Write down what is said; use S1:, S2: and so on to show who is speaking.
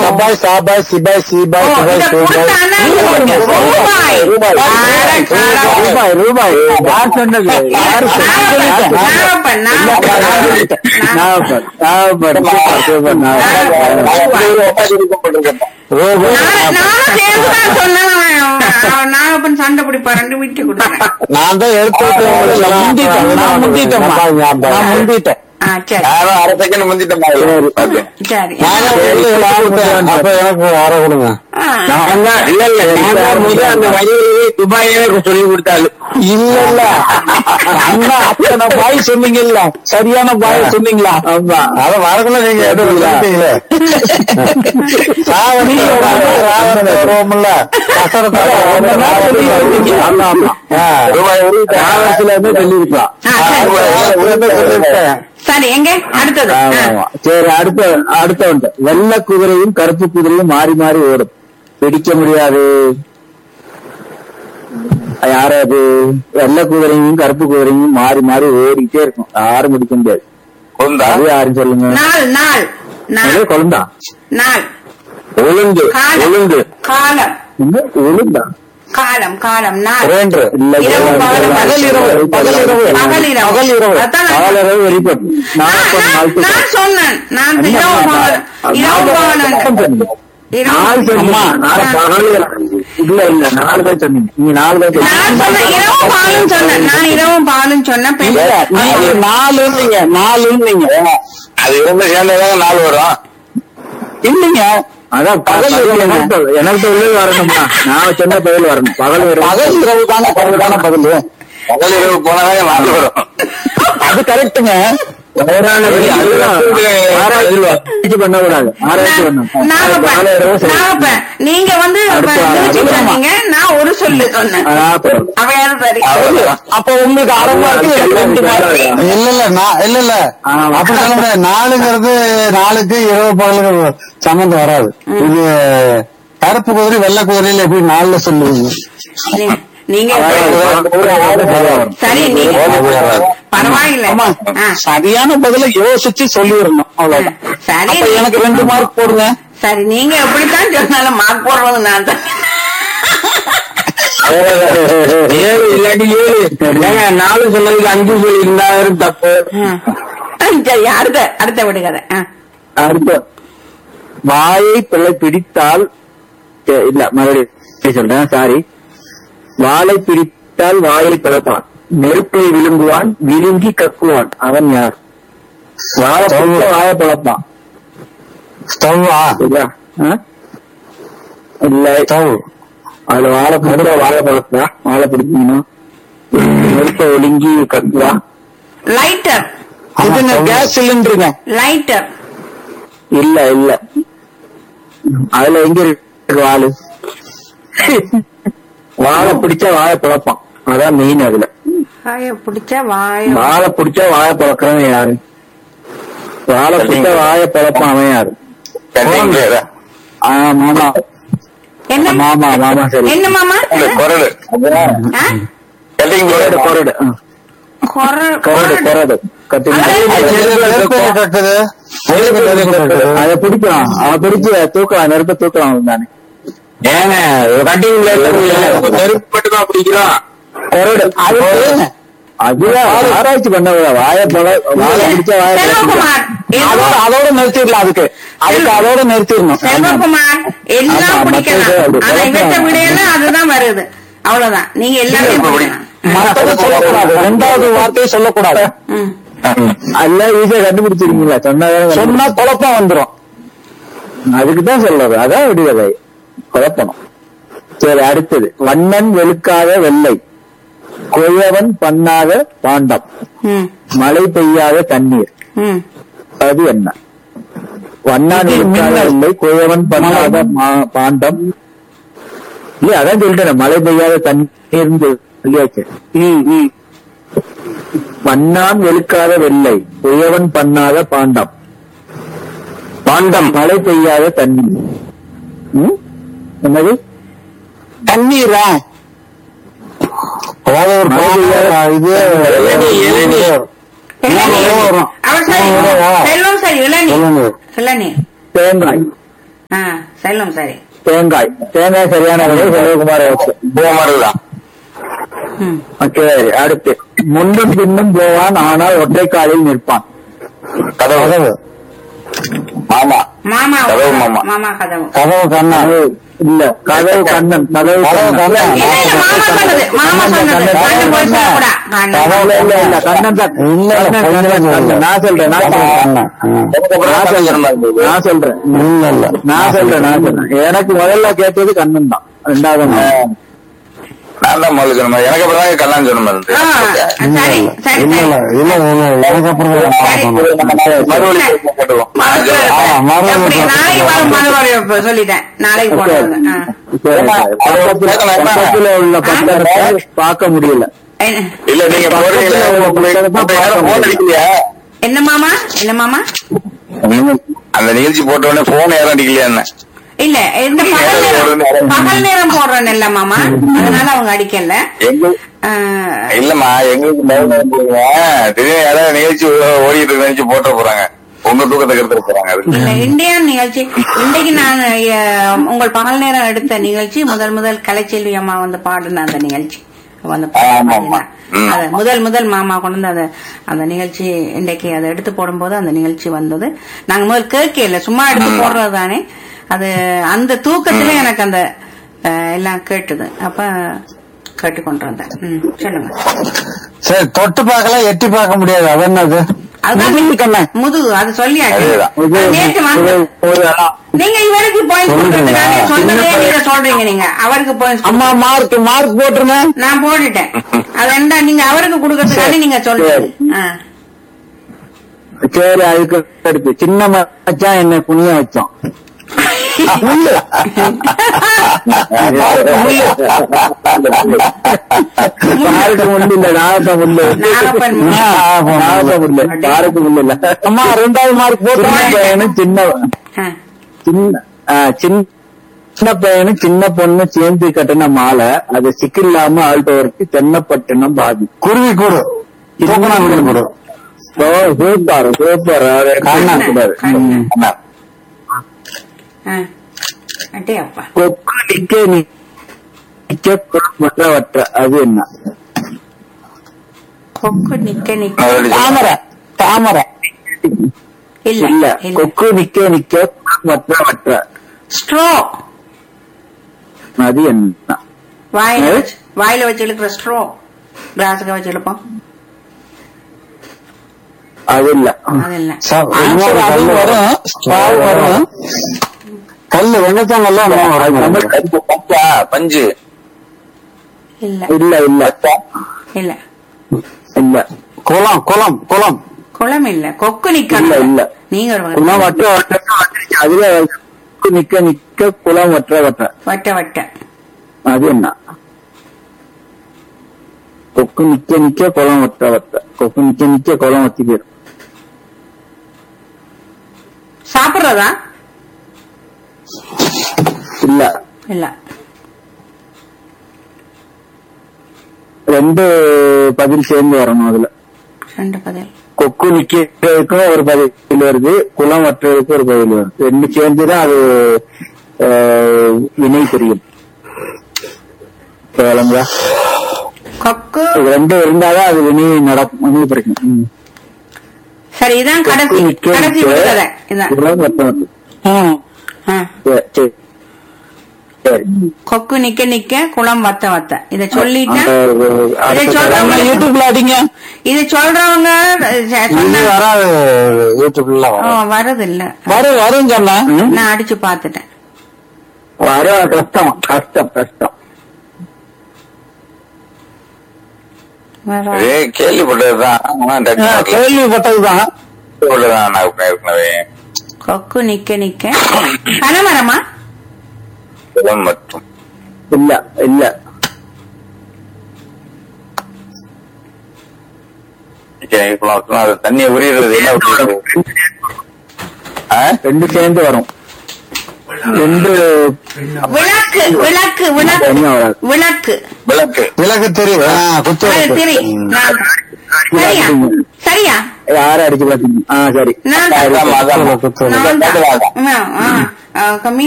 S1: அபாய் சாபாய் சிபாய் சீபாய்
S2: ஓ,
S1: சிபாய்
S2: இத
S1: சூபாய்
S2: கொடுத்தான்னா நீங்க ரூபாய்.
S1: ரூபாய்
S2: அட கடவுளே.
S1: ரூபாய் ரூபாய் யார் சொன்னது யார் சொன்னது
S2: நாகப்பன், நாகப்பன், நாகப்பன்.
S1: நாகப்பன் நாகப்பன் சூப்பர் சூப்பர்
S2: நானும் நானும் சேர்ந்துதான் சொன்னேன். அவன் நாகப்பன் சண்டை பிடிப்பாருன்னு விட்டு கொடுத்தேன்
S1: நான் தான் எடுத்து முந்திட்டேன் நான் முந்திட்டேன் நான் முந்திட்டேன்
S2: ஆ சரி
S3: யாரும் அரை செகண்ட் முந்திட்டோம்
S2: சரி
S1: அப்ப எனக்கு வர கொடுங்க
S2: ஆ.
S3: நான் தான் இல்ல இல்ல நான் தான் முதல் அந்த வழியிலேயே துபாயே சொல்லி கொடுத்தாரு
S1: இல்ல இல்ல அண்ணா அத்தனை பாய் சொன்னீங்கல்ல சரியான பாய் சொன்னீங்களா ஆமா அத வரக்குள்ள நீங்க எடுத்துங்களே சாவணி ராவணன் வருவோம்ல ஆமா ஆமா
S3: ரூபாய் ஒரு
S1: ராவணத்துல இருந்து சொல்லியிருக்கலாம்
S2: ஆ, சரி.
S1: சொல்லியிருக்கேன்
S2: சரி எங்க அடுத்தது
S1: ஆமா,
S2: ஆ.
S1: ஆமா. சரி அடுத்த அடுத்த வந்து வெள்ளை குதிரையும் கருப்பு குதிரையும் மாறி மாறி ஓடும் பிடிக்க முடியாது யாராவது வெள்ளை குதிரையும் கருப்பு குதிரையும் மாறி மாறி ஓடிக்கிட்டே இருக்கும் யாரும் பிடிக்க முடியாது
S3: கொந்தா
S1: அது யாரும் சொல்லுங்க
S2: நாள் நாள் நாள்
S1: அதே குழந்தா
S2: நாள்
S3: ஒழுங்கு
S2: காலம்
S3: ஒழுங்கு
S2: காலம்
S1: என்ன ஒழுங்கா
S2: காலம் காலம் நாள்
S1: இரண்டு இல்ல
S2: இரவு, பகல்,
S1: பகல் இரவு பகல் இரவு
S2: பகல் இரவு.
S1: பகல் இரவு
S2: அதான் நான்
S1: பகல் இரவு வெளிப்பட்டு
S2: நான்
S1: நாற்பது நாள்
S2: நான் நான் சொன்னேன் நான் இரவு பகல் இரவு பகல்
S1: நாலு சொன்னீங்க நாலு பகல் இல்ல இல்ல நாலு பேர் சொன்னீங்க நீங்க நாலு பேர்
S2: நான் சொன்னேன் இரவு பாலும் சொன்னேன் நான் இரவும் பாலும் சொன்னேன் பெண்
S1: நீங்க நாலு நீங்க நாலு நீங்க
S3: அது இரண்டு சேர்ந்ததாங்க நாலு வரும்
S1: இல்லைங்க அதான் பகல் எனக்கு எனக்கு உள்ளே வரணும்னா நான் சொன்ன பகல் வரணும் பகல் பகல் இரவு தானே பகல் தானே பகல்
S3: பகல் இரவு போனாதாங்க நாலு வரும்
S1: அது கரெக்டுங்க ஆராய்ச்சி பண்ணக்கூடாது ஆராய்ச்சி பண்ணும்
S2: நாகப்பன்
S1: பகல் இரவு சரி.
S2: நாகப்பன் நீங்க வந்து
S1: அடுத்த
S2: நிறுத்தி
S1: அடுத்த
S2: சொன்னீங்க நான் ஒரு சொல்லு சொன்னேன்
S1: ஆ, அப்புறம்.
S2: அவையாரு சரி
S3: அவ்வளவுதான்.
S1: அப்ப உங்களுக்கு அரை மார்க்கு எனக்கு ரெண்டு மார்க்கு.
S4: இல்ல இல்ல நான் இல்ல இல்ல
S1: ஆமா.
S4: அப்படி சொல்ல முடியாது நாலுங்கிறது நாலுக்கு இரவு பகலுக்கு சம்மந்தம் வராது இது கருப்பு குதிரை வெள்ளை குதிரையில எப்படி நாலுல சொல்லுவீங்க
S2: நீ- நீங்க சரி நீங்க பரவாயில்ல
S1: ஆமா.
S2: ஆ,
S1: சரியான பதில யோசிச்சு சொல்லிடணும் அவ்வளவுதான்
S2: சரி
S1: அப்ப எனக்கு ரெண்டு மார்க் போடுங்க
S2: சரி நீங்க எப்படித்தான் சொன்னாலும் மார்க் போடுறது நான் தான்
S3: ஏழு இல்லாட்டி ஏழு ஏங்க நாலு சொன்னதுக்கு அஞ்சு சொல்லி இருந்தாலும் தப்பு
S2: ஆ. சரி அடுத்த அடுத்த விடுகதை ஆ.
S1: அடுத்த வாயை பிள்ளை பிடித்தால் சரி, இல்ல மறுபடியும் சொல்றேன் சாரி வாளை பிடித்தால் வாயை பிளப்பான் நெருப்பை விழுங்குவான் விழுங்கி கக்குவான் அவன் யார் வாழை பிடிச்சா வாயை பிளப்பான்
S4: ஸ்டவ்வா
S1: சரியா? ஆ? இல்ல
S4: ஸ்டவ்
S1: அதுல வாழை பிடிச்சா வாழை பிளப்பா வாழை பிடிக்கணும் நெருப்பை ஒழுங்கி கக்குவா
S2: லைட்டர்
S1: இதுங்க கேஸ் சிலிண்டருங்க
S2: லைட்டர்
S1: இல்ல இல்ல அதுல எங்க இருக்கு வாழு வாழை பிடிச்சா வாழை பிளப்பான் அதான் மெயின் அதுல
S2: வாய பிடிச்சா வாய
S1: வாழை பிடிச்சா வாழை பிளக்கிறவன் யாரு வாழை பிடிச்சா வாழை பிளப்பான் அவன் யாரு
S3: கண்டிங் பேரா
S1: ஆ மாமா
S2: என்ன
S1: மாமா மாமா சரி
S2: என்ன மாமா
S3: இல்ல குரல்
S2: ஆ?
S3: கட்டிங்
S1: கொரடு
S3: பேரா
S1: கொரடு ஆ.
S2: கொரல்
S1: கொரடு கொரடு கட்டிங்க
S4: கட்டுது
S1: அதை பிடிக்கலாம் அதை பிடிச்சு தூக்கலாம் நெருப்ப தூக்கலாம் அவன் தானே
S3: ஏங்க கட்டிங் நெருப்பு மட்டும் தான் பிடிக்கிறோம்
S1: கொரடு அது அதுதான் ஆராய்ச்சி பண்ண வாய பழ வாழை பிடிச்ச வாய
S2: செல்வகுமார்
S1: அதோட அதோட நிறுத்திடலாம் அதுக்கு அதுக்கு அதோட நிறுத்திடணும்
S2: செல்வகுமார் எல்லாம்
S1: ஆமா,
S2: பிடிக்கலாம்
S1: மத்தது
S2: ஆனா
S1: அப்படி
S2: இவற்றை விடையெல்லாம் அதுதான் வருது அவ்வளவுதான் நீங்க எல்லாமே பிடிக்கலாம்
S1: மத்ததை சொல்லக்கூடாது ரெண்டாவது வார்த்தையை சொல்லக்கூடாது
S2: ம்.
S1: அல்ல ஈஸியா கண்டுபிடிச்சிருக்கீங்களா சொன்னா சொன்னா குழப்பம் வந்துரும் அதுக்கு தான் சொல்றது அதான் விடுதலை குழப்பணும் சரி அடுத்தது வண்ணன் வெளுக்காத வெள்ளை குயவன் பண்ணாத பாண்டம்
S2: ம்.
S1: மழை பெய்யாத தண்ணீர்
S2: ம்.
S1: அது என்ன வண்ணான் வெளுக்காத வெள்ளை குயவன் பண்ணாத மா- பாண்டம் இல்ல அதான் சொல்லிட்டேன் மழை பெய்யாத தண்ணீர் சொல்லியாச்சு வண்ணான் வெளுக்காத வெள்ளை குயவன் பண்ணாத பாண்டம் பாண்டம் மழை பெய்யாத தண்ணீர் ம்? என்னது
S4: தண்ணீரா போதவர்
S1: மழை பெய்யாத
S4: இது
S3: இளநீர், இளநீர்.
S2: இளநீர்.
S4: வரும்.
S2: அவர் சரி
S4: இளநீர்.
S2: செல்வம் சரி இளநீர்
S4: இளநீர்.
S2: இளநீர்
S1: தேங்காய்
S2: ஆ செல்லும் சரி
S1: தேங்காய் தேங்காய் சரியான விலை செல்வகுமார் ஓகே
S3: பூமாடுதான்
S2: ம்
S1: ஓகே அடுத்து முன்னும் பின்னும் போவான் ஆனால் ஒற்றை காலில் நிற்பான்
S3: கதவு
S4: கதவு
S3: மாமா
S2: மாமா
S3: கதவு மாமா.
S2: மாமா கதவு
S4: கதவு கண்ணா
S1: கதவு இல்ல கதவு கண்ணன் கதவு
S4: கதவு
S1: கண்ணன்
S4: கண்ணன்.
S2: இல்ல இல்ல மாமா சொன்னது மாமா சொன்னது கண்ணன் போய் சொல்லக்கூடா
S1: இல்ல இல்ல இல்ல கண்ணன் தான்
S4: இல்ல, இல்ல,
S1: கண்ணன், கண்ணன், கண்ணன். நான் சொல்றேன் நான் சொல்றேன் நான் சொல்றேன் நான் சொல்றேன்
S4: இல்ல இல்ல
S1: நான் சொல்றேன் நான் சொல்றேன் எனக்கு முதல்ல கேட்டது கண்ணன் தான் ரெண்டாவது நான்.
S3: நான் தான் முதல்ல சொன்ன மாதிரி எனக்கு அப்புறம் தான் கல்யாணம் சொன்ன மாதிரி
S2: ஆ, சரி சரி
S4: இல்ல இல்ல
S2: சரி
S4: இல்ல இல்ல எனக்கு அப்புறம் தான் நான் சொன்னேன்.
S3: மறுவழி போட்டுருவோம்
S2: மறுபடியும்
S4: ஆ, மறுபடியும்
S2: எப்படி?
S4: போட்டு-
S2: நாளைக்கு வரும் மறுபடியும் இப்ப சொல்லிட்டேன் நாளைக்கு போடுறது ஆ.
S1: சரி, சரி. பக்கத்துல பக்கத்துல உள்ள பத்திரத்தை பார்க்க முடியல
S2: என்ன-
S3: இல்ல நீங்க போறீங்களா போன் அடிக்கலையா
S2: என்ன மாமா என்ன மாமா
S3: அந்த நிகழ்ச்சி போட்ட உடனே போன் யாரும் அடிக்கலையா என்ன
S2: இல்ல இந்த பகல் நேரம் பகல் நேரம் போடுறேன் இல்ல மாமா அதனால அவங்க அடிக்கல
S3: எங்க
S2: ஆ,
S3: இல்லம்மா எங்களுக்கு பயமா இருந்ததுங்க. திடீர்னு யாராவது நிகழ்ச்சி ஓடிட்டு இருக்க நிகழ்ச்சி போட்ட போறாங்க உங்க தூக்கத்தை கெடுத்துட்டு போறாங்க அதுக்கு
S2: இல்ல இந்தியன் நிகழ்ச்சி இன்னைக்கு நான் அஹ், உங்கள் பகல் நேரம் எடுத்த நிகழ்ச்சி முதல் முதல் கலைச்செல்வி அம்மா வந்து பாடின அந்த நிகழ்ச்சி வந்து
S3: ஆமா, ஆமா. ம்.
S2: அது முதல் முதல் மாமா கொண்டு வந்து அந்த அந்த நிகழ்ச்சி இன்றைக்கு அதை எடுத்து போடும்போது அந்த நிகழ்ச்சி வந்தது நாங்க முதல் கேட்கல சும்மா எடுத்து போடுறது தானே அது அந்த தூக்கத்துல எனக்கு அந்த அஹ், எல்லாம் கேட்டுது அப்ப கேட்டு கொண்டு வந்தேன் ம், சொல்லுங்க
S4: சரி தொட்டு பார்க்கலாம் எட்டி பார்க்க முடியாது அது என்னது
S2: அதுதான் முதுகு அது சொல்லியாச்சு
S3: அதேதான்.
S1: இது
S2: அது நேற்று வந்து
S1: ஒரு- ஒரு இடம்.
S2: நீங்க இவருக்கு பாயிண்ட் கொடுக்கறதுக்காக
S4: சொல்லுங்க.
S2: சொன்னதே நீங்க சொல்றீங்க நீங்க அவருக்கு பாயிண்ட்
S1: அம்மா மார்க் மார்க் போட்டுருங்க
S2: நான் போட்டுட்டேன் அது என்ன நீங்க அவருக்கு கொடுக்கறதுக்காக நீங்க சொல்றீங்க ஆ.
S1: சரி அதுக்கு அடுத்து சின்ன மச்சான் என்ன புனிய வச்சான் முள்ளு. யாருக்கு முள்ளு இல்ல நாகப்ப முள்ளு
S2: நாகப்பன் முள்ளு.
S1: நாகப்ப முள்ளு யாருக்கு முள்ளு இல்ல அம்மா ரெண்டாவது மார்க் போட்டு பையனும் சின்ன
S2: ஆ.
S1: சின்ன ஆ, சின்ன சின்ன பையனும் சின்ன பொண்ணு சேர்ந்து கட்டின மாலை அது சிக்கில்லாம ஆள்பவருக்கு தென்னப்பட்டினம் பாதி
S4: குருவி கூடு தூக்கணாங்குருவி கூடு
S1: ஓ சூப்பர் சூப்பர்
S2: கண்ணன்.
S1: கூடாது
S2: கண்ணன்.
S3: அண்ணா,
S2: ஆ. அடே அப்பா
S1: கொக்கு நிக்க நிக்க மற்றவற்ற அது என்ன
S2: கொக்கு நிக்க நிக்க
S3: மறுபடியும் சொல்லுங்க.
S1: தாமரை தாமரை
S2: இல்ல
S1: இல்ல
S2: இல்ல
S1: கொக்கு நிக்க நிக்க மற்றவற்ற
S2: ஸ்ட்ரோ
S1: அது என்ன
S2: வாயில
S1: ஏ?
S2: வச்சு வாயில வச்சு இழுக்கிற ஸ்ட்ரோ கிளாஸுக்கு வச்சு இழுப்போம்
S1: அது இல்ல
S2: அது இல்ல
S4: ச- இன்னொரு கல்லு வரும் straw வரும் கல்லு வெங்கச்சாங்கல்ல இன்னும் வரும்
S3: பஞ்சு, பஞ்சா, பஞ்சு
S2: இல்ல
S1: இல்ல இல்ல
S2: இல்ல
S1: இல்ல
S4: குளம் குளம் குளம்
S2: குளம் இல்ல கொக்கு
S1: இல்ல
S2: நிக்க
S1: இல்ல
S2: நீங்க ஒரு
S1: குளம் வற்ற வற்ற அதுல கொக்கு நிக்க நிக்க குளம் வற்ற வற்ற
S2: வட்ட வட்ட
S1: அது என்ன கொக்கு நிக்க நிக்க குளம் வற்ற வற்ற கொக்கு நிக்க நிக்க குளம் வத்தி போயிடும்
S2: சாப்பிடுறதா
S1: இல்ல
S2: இல்ல
S1: ரெண்டு பதில் சேர்ந்து வரணும் அதுல
S2: ரெண்டு பதில்
S1: கொக்கு நிக்கிறதுக்கும் ஒரு பதில் வருது குளம் வற்றுறதுக்கும் ஒரு பதில் வருது ரெண்டு சேர்ந்துதான் அது ஆஹ், வினை புரியும் கேளுங்களா
S2: கொக்கு
S1: இது ரெண்டு இருந்தாதான் அது வினை நடக்கும் வினை புரியும் ம்.
S2: சரி இதான் கடைசி
S1: கொக்கு நிக்க
S2: கடைசி
S1: நிக்க
S2: விடுதலை இதான்
S1: குளம் வற்ற வற்ற
S2: ஆ.
S1: சரி, சரி சரி
S2: கொக்கு நிக்க நிக்க குளம் வத்த வத்த இத சொல்லிட்டா
S1: அந்த,
S2: இதை
S1: அடுத்த
S2: சொல்றவங்க
S1: தடவை
S2: யூடியூப்ல அடிங்க இது சொல்றவங்க அஹ்,
S4: இது
S2: சொன்னா
S4: வராது யூடியூப்ல
S2: ஓ,
S4: வரும்
S2: வரது இல்ல
S4: வரும் வரும் சொன்னா
S2: நான் அடிச்சு பாத்துட்டேன்
S1: வர கஷ்டம் கஷ்டம் கஷ்டம்
S2: வர-
S3: இதே கேள்விப்பட்டதுதான் ஆனா டக்குனு வரல.
S4: கேள்விப்பட்டதுதான்
S3: கேள்விப்பட்டதுதான் நான் ஏற்கனவே
S2: கொக்கு நிக்க நிக்க பனைமரமா
S3: குளம் மற்றும்
S1: இல்ல இல்ல
S3: நிக்க குளம் மற்றும் அது தண்ணியை உரியுறது என்ன உரியுறது ஆ?
S1: ரெண்டு சேர்ந்து வரும் ரெண்டு
S2: விளக்கு விளக்கு விளக்கு
S1: தனியா வராது
S2: விளக்கு
S3: விளக்கு
S4: விலகு தெரியும் ஆ, குத்து
S2: அது
S4: விளக்கு.
S2: திரி
S4: ம்.
S2: நான் சரியா சரியா
S1: யார அடிச்சு பாத்தீங்க ஆ சரி
S2: நான்
S3: அதான், அதான்.
S4: குத்து விளக்கு.
S2: நான் தான்.
S3: விளக்கு.
S2: ஆ, ஆ, ஆ, கம்மி